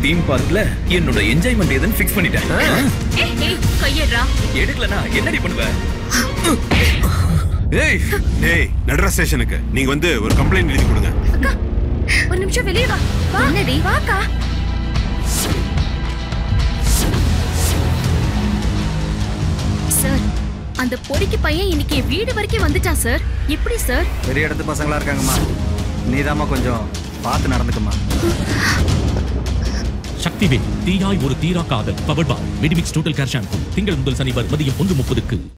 theme பார்க்ல என்னோட enjoyment எதுன்னு ஃபிக்ஸ் பண்ணிட்டேன் ஏய் கையேறா எடுக்கலனா என்னடி பண்ணுவ ஏய் டேய் நடுரா ஸ்டேஷனுக்கு நீங்க வந்து ஒரு கம்ப்ளைண்ட் எழுதி கொடுங்க அக்கா ஒரு நிமிஷம் வெளியே வா வா என்னடி வாக்கா சார் அந்த பொடிக்கு பையன் இன்னைக்கு என் வீடு வரைக்கும் வந்துட்டான் சார் எப்படி சார் பெரிய இடத்து பசங்களா இருக்காங்கம்மா நீதாம்மா கொஞ்சம் பார்த்து நடந்துக்குமா சக்திவேல் தீயாய் ஒரு தீரா காதல் powerful Medimix total care shampoo திங்கள் முதல் சனிவர் மதியம் ஒன்று முப்பதுக்கு